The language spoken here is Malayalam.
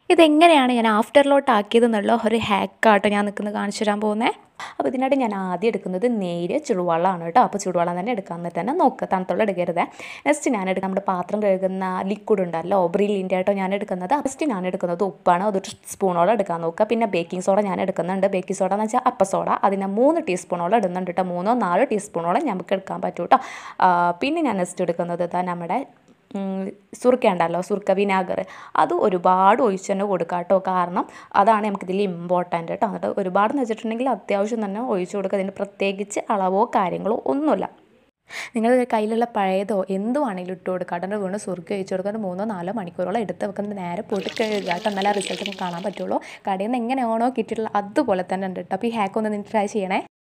ഇതെങ്ങനെയാണ് ഞാൻ ആഫ്റ്ററിലോട്ട് ആക്കിയത് എന്നുള്ള ഒരു ഹാക്കാട്ടോ ഞാൻ നിൽക്കുന്നത് കാണിച്ചു തരാൻ പോകുന്നത് അപ്പോൾ ഇതിനായിട്ട് ഞാൻ ആദ്യം എടുക്കുന്നത് നേരിയ ചുടുവെള്ളമാണ് കേട്ടോ അപ്പോൾ ചുടുവെള്ളം തന്നെ എടുക്കാമെന്ന് തന്നെ നോക്കുക തണുത്തുള്ള എടുക്കരുത് നെക്സ്റ്റ് ഞാൻ എടുക്കുക നമ്മുടെ പാത്രം കഴുകുന്ന ലിക്വിഡ് ഉണ്ടല്ലോ ബ്രില്ലിൻ്റെ ആയിട്ടോ ഞാൻ എടുക്കുന്നത് ഫസ്റ്റ് ഞാൻ എടുക്കുന്നത് ഉപ്പാണ് അതൊരു സ്പൂണോളം എടുക്കാൻ നോക്കുക പിന്നെ ബേക്കിംഗ് സോഡ ഞാൻ എടുക്കുന്നുണ്ട് ബേക്കിംഗ് സോഡ എന്ന് വെച്ചാൽ അപ്പ സോഡ അതിനെ മൂന്ന് ടീസ്പൂണോളം ഇടുന്നുണ്ട് കേട്ടോ മൂന്നോ നാലോ ടീസ്പൂണോളം നമുക്ക് എടുക്കാൻ പറ്റും കേട്ടോ പിന്നെ ഞാൻ നെക്സ്റ്റ് എടുക്കുന്നത് ഇതാ നമ്മുടെ സുർക്ക ഉണ്ടല്ലോ സുർക്ക വിനാഗർ അത് ഒരുപാട് ഒഴിച്ച് തന്നെ കൊടുക്കുക കേട്ടോ കാരണം അതാണ് നമുക്കിതിൽ ഇമ്പോർട്ടൻറ്റ് കേട്ടോ എന്നിട്ട് ഒരുപാട് എന്ന് വെച്ചിട്ടുണ്ടെങ്കിൽ അത്യാവശ്യം തന്നെ ഒഴിച്ച് കൊടുക്കുക അതിന് പ്രത്യേകിച്ച് അളവോ കാര്യങ്ങളോ ഒന്നുമില്ല നിങ്ങളുടെ കയ്യിലുള്ള പഴയതോ എന്തുവാണെങ്കിലും ഇട്ട് കൊടുക്കുക അതിൻ്റെ വീണ്ടും സുർക്ക ഒഴിച്ച് കൊടുക്കുക മൂന്നോ നാലോ മണിക്കൂറോളം എടുത്ത് വെക്കുന്നത് നേരെ പോയിട്ട് കഴുകുക കേട്ടോ എന്നാലേ റിസൾട്ട് നമുക്ക് കാണാൻ പറ്റുള്ളൂ കടയിൽ നിന്ന് എങ്ങനെയാണോ കിട്ടിയിട്ടുള്ള അതുപോലെ തന്നെ ഉണ്ട് കേട്ടോ അപ്പോൾ ഈ ഹാക്ക് ഒന്ന് നിങ്ങൾ ട്രൈ ചെയ്യണേ